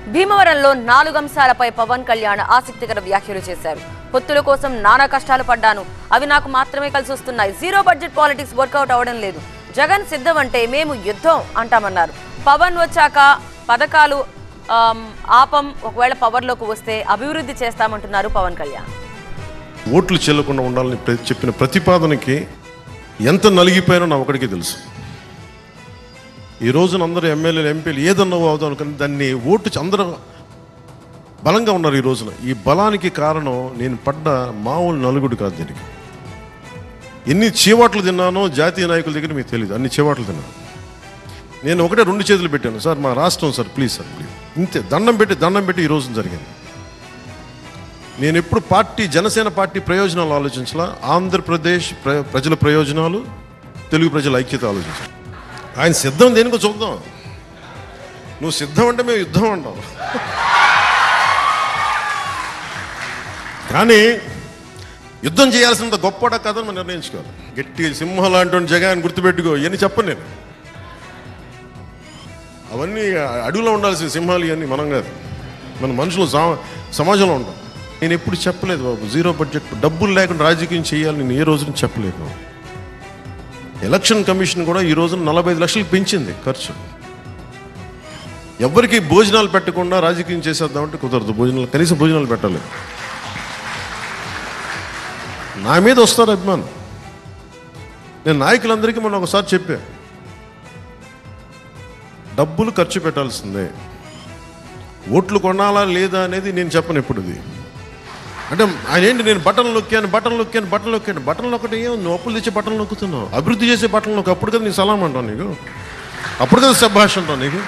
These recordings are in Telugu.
భీమవరంలో నాలుగు అంశాలపై పవన్ కళ్యాణ్ ఆసక్తికర వ్యాఖ్యలు చేశారు పొత్తుల కోసం నానా కష్టాలు పడ్డాను అవి నాకు మాత్రమే కలిసి వస్తున్నాయి జీరో బడ్జెట్ పాలిటిక్స్ వర్కౌట్ అవడం లేదు జగన్ సిద్ధం అంటే మేము యుద్ధం అంటామన్నారు పవన్ వచ్చాక పథకాలు ఆమ్, ఆపం ఒకవేళ పవర్లోకి వస్తే అభివృద్ధి చేస్తామంటున్నారు పవన్ కళ్యాణ్ ఓట్లు చెల్లకుండా ఉండాలని ప్ర- చెప్పిన ప్రతిపాదనకి ఎంత నలిగిపోయానో నా ఒకడికి తెలుసు ఈ రోజున అందరూ ఎమ్మెల్యేలు ఎంపీలు ఏదన్నా అవుదాం అనుకుని దాన్ని ఓటు చ- అందరూ బలంగా ఉన్నారు ఈ రోజున ఈ బలానికి కారణం నేను పడ్డ మామూలు నలుగుడు కాదు దీనికి ఎన్ని చీవాట్లు తిన్నానో జాతీయ నాయకుల దగ్గర మీకు తెలియదు అన్ని చీవాట్లు తిన్నాను నేను ఒకటే రెండు చేతులు పెట్టాను సార్ మా రాష్ట్రం సార్ ప్లీజ్ సార్ ప్లీజ్ ఇంతే దండం పెట్టి దండం పెట్టి ఈ రోజున జరిగింది నేను ఎప్పుడు పార్టీ జనసేన పార్టీ ప్రయోజనాలు ఆలోచించాల ఆంధ్రప్రదేశ్ ప్ర- ప్రజల ప్రయోజనాలు తెలుగు ప్రజల ఐక్యత ఆలోచించాలి ఆయన సిద్ధం దేనికో చూద్దాం నువ్వు సిద్ధం అంటే మేము యుద్ధం అంటాం కానీ యుద్ధం చేయాల్సినంత గొప్పడ కథను మనం నిర్ణయించుకోవాలి గట్టి సింహం లాంటి జగాన్ని గుర్తుపెట్టుకో ఇవన్నీ చెప్పను నేను అవన్నీ అడవిలో ఉండాల్సిన సింహాలు ఇవన్నీ మనం కాదు మన మనుషులు సమ- సమాజంలో ఉంటాం నేను ఎప్పుడు చెప్పలేదు బాబు జీరో బడ్జెట్ డబ్బులు లేకుండా రాజకీయం చేయాలి నేను ఏ రోజున చెప్పలేదు బాబు. ఎలక్షన్ కమిషన్ కూడా ఈ రోజున నలభై ఐదు లక్షలు పెంచింది ఖర్చు ఎవరికి భోజనాలు పెట్టకుండా రాజకీయం చేసేద్దామంటే కుదరదు భోజనాలు కనీసం భోజనాలు పెట్టాలి నా మీద వస్తారు అభిమానం నేను నాయకులందరికీ మొన్న ఒకసారి చెప్పా డబ్బులు ఖర్చు పెట్టాల్సిందే ఓట్లు కొనాలా లేదా అనేది నేను చెప్పను ఎప్పుడు ఇది అంటే ఆయన ఏంటి నేను బటన్ నొక్కాను బటన్ నొక్కాను బటన్ నొక్కాను బటన్ ఒకటి ఏం నువ్వు అప్పులు తెచ్చే బటన్ నొక్కుతున్నావు అభివృద్ధి చేసే బటన్ నొక్కు అప్పుడు కదా నీ సలాం అంటావు నీకు అప్పుడు కదా శభాష్ అంటావు నీకు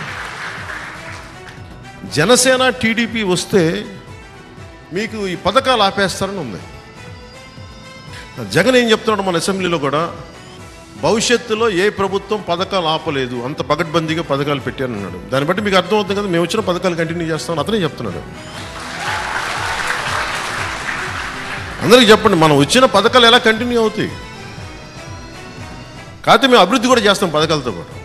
జనసేన టీడీపీ వస్తే మీకు ఈ పథకాలు ఆపేస్తారని ఉంది జగన్ ఏం చెప్తున్నాడు మన అసెంబ్లీలో కూడా భవిష్యత్తులో ఏ ప్రభుత్వం పథకాలు ఆపలేదు అంత పగడ్బందీగా పథకాలు పెట్టాను అన్నాడు దాన్ని బట్టి మీకు అర్థమవుతుంది కదా మేము వచ్చిన పథకాలు కంటిన్యూ చేస్తామని అతనే చెప్తున్నాడు అందరికీ చెప్పండి మనం వచ్చిన పథకాలు ఎలా కంటిన్యూ అవుతాయి కాకపోతే మేము అభివృద్ధి కూడా చేస్తాం పథకాలతో పాటు